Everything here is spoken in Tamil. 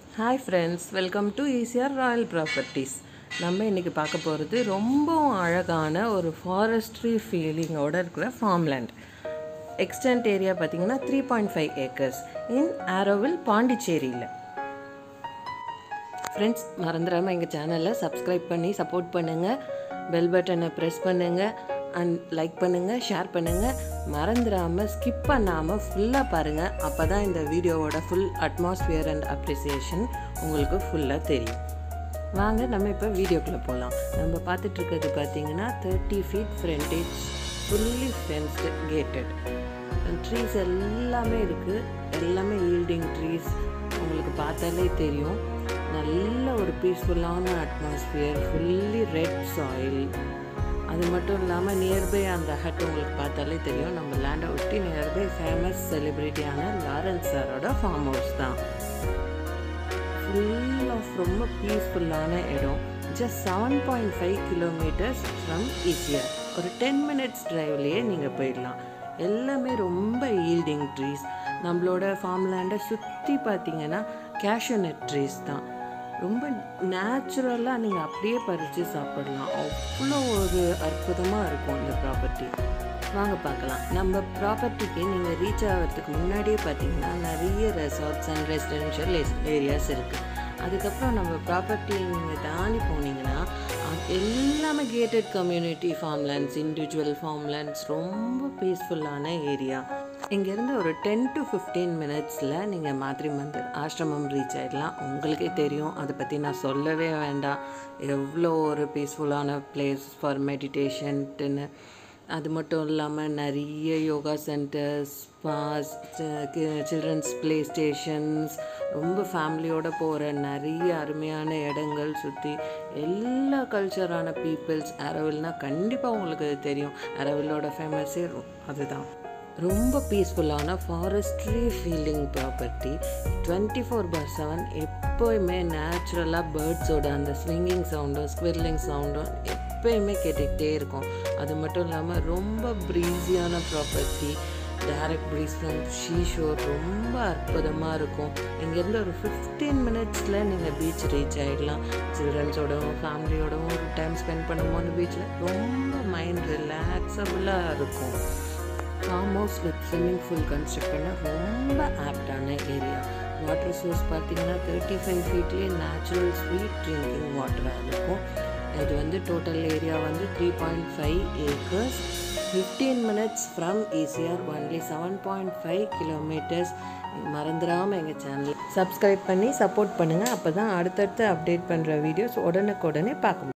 hi friends welcome to ECR royal properties நம்ம இன்றைக்கி பார்க்க போகிறது ரொம்பவும் அழகான ஒரு ஃபாரஸ்ட்ரி ஃபீலிங்கோட இருக்கிற ஃபார்ம்லேண்ட் எக்ஸ்டென்ட் ஏரியா பார்த்தீங்கன்னா three point five acres in Auroville பாண்டிச்சேரியில் ஃப்ரெண்ட்ஸ் மறந்துடாமல் எங்கள் சேனலை சப்ஸ்கிரைப் பண்ணி சப்போர்ட் பண்ணுங்கள் பெல் பட்டனை ப்ரெஸ் பண்ணுங்கள் அண்ட் லைக் பண்ணுங்கள் ஷேர் பண்ணுங்கள் மறந்துடாமல் ஸ்கிப் பண்ணாமல் ஃபுல்லாக பாருங்கள் அப்போ தான் இந்த வீடியோவோட ஃபுல் அட்மாஸ்பியர் அண்ட் அப்ரிசியேஷன் உங்களுக்கு ஃபுல்லாக தெரியும் வாங்க நம்ம இப்போ வீடியோக்குள்ளே போகலாம் நம்ம பார்த்துட்டு இருக்கிறது பார்த்தீங்கன்னா thirty feet frontage fully fenced gated trees எல்லாமே இருக்குது எல்லாமே ஈல்டிங் ட்ரீஸ் உங்களுக்கு பார்த்தாலே தெரியும் நல்ல ஒரு பீஸ்ஃபுல்லான அட்மாஸ்பியர் ஃபுல்லி ரெட் சாயில் அது மட்டும் இல்லாமல் நியர்பை அந்த ஹட் உங்களுக்கு பார்த்தாலே தெரியும் நம்ம லேண்டை ஒட்டி நியர்பை ஃபேமஸ் செலிப்ரிட்டியான லாரன்ஸ் சாரோட ஃபார்ம் ஹவுஸ் தான் ஃபுல் ஆஃப் ரொம்ப பீஸ்ஃபுல்லான இடம் just seven point five kilometres from ECR ஒரு டென் மினிட்ஸ் ட்ரைவ்லேயே நீங்கள் போயிடலாம் எல்லாமே ரொம்ப ஈல்டிங் ட்ரீஸ் நம்மளோட ஃபார்ம்லேண்டை சுற்றி பார்த்தீங்கன்னா கேஷனட் ட்ரீஸ் தான் ரொம்ப நேச்சுரலாக நீங்கள் அப்படியே பறித்து சாப்பிடலாம் அவ்வளோ ஒரு அற்புதமாக இருக்கும் இந்த ப்ராப்பர்ட்டி வாங்க பார்க்கலாம் நம்ம ப்ராப்பர்ட்டிக்கு நீங்கள் ரீச் ஆகிறதுக்கு முன்னாடியே பார்த்தீங்கன்னா நிறைய ரெசார்ட்ஸ் அண்ட் ரெசிடென்ஷியல் ஏரியாஸ் இருக்குது அதுக்கப்புறம் நம்ம ப்ராப்பர்ட்டி நீங்கள் தாண்டி போனீங்கன்னா எல்லாமே gated community farmlands individual farmlands ரொம்ப பீஸ்ஃபுல்லான ஏரியா இங்கேருந்து ஒரு டென் டு ஃபிஃப்டீன் மினிட்ஸில் நீங்கள் மாத்ரி மந்திர் ஆசிரமம் ரீச் ஆகிடலாம் உங்களுக்கே தெரியும் அதை பற்றி நான் சொல்லவே வேண்டாம் எவ்வளோ ஒரு பீஸ்ஃபுல்லான பிளேஸ் ஃபார் மெடிடேஷன்ட்டுன்னு அது மட்டும் இல்லாமல் நிறைய yoga centres spas children's play stations ரொம்ப ஃபேமிலியோடு போகிற நிறைய அருமையான இடங்கள் சுற்றி எல்லா கல்ச்சரான பீப்புள்ஸ் அரவில்னால் கண்டிப்பாக உங்களுக்கு தெரியும் அரவிலோட ஃபேமஸே அதுதான் ரொம்ப பீஸ்ஃபுல்லான forestry feeling property twenty four by seven எப்போயுமே நேச்சுரலாக பேர்ட்ஸோட அந்த ஸ்விங்கிங் சவுண்டும் ஸ்குவிர்லிங் சவுண்டும் எப்பயுமே கேட்டுக்கிட்டே இருக்கும் அது மட்டும் இல்லாமல் ரொம்ப ப்ரீஸியான property direct breeze from seashore ரொம்ப அற்புதமாக இருக்கும் இங்கேருந்து ஒரு ஃபிஃப்டீன் மினிட்ஸில் நீங்கள் பீச் ரீச் ஆகிடலாம் சில்ட்ரன்ஸோடவும் ஃபேமிலியோடவும் டைம் ஸ்பெண்ட் பண்ணும்போது பீச்சில் ரொம்ப மைண்ட் ரிலாக்ஸபுளாக இருக்கும் farm house with swimming pool construct பண்ண ரொம்ப ஆப்டான ஏரியா வாட்டர் சோர்ஸ் பார்த்தீங்கன்னா தேர்ட்டி ஃபைவ் ஃபீட்லேயே நேச்சுரல் ஸ்வீட் ட்ரிங்கிங் வாட்டராக இருக்கும் இது வந்து டோட்டல் ஏரியா வந்து three point five acres fifteen minutes from ECR only seven point five kilometres மறந்துடாமல் எங்கள் சேனல் சப்ஸ்கிரைப் பண்ணி சப்போர்ட் பண்ணுங்கள் அப்போ தான் அடுத்தடுத்து அப்டேட் பண்ணுற வீடியோஸ் உடனுக்குடனே பார்க்க முடியும்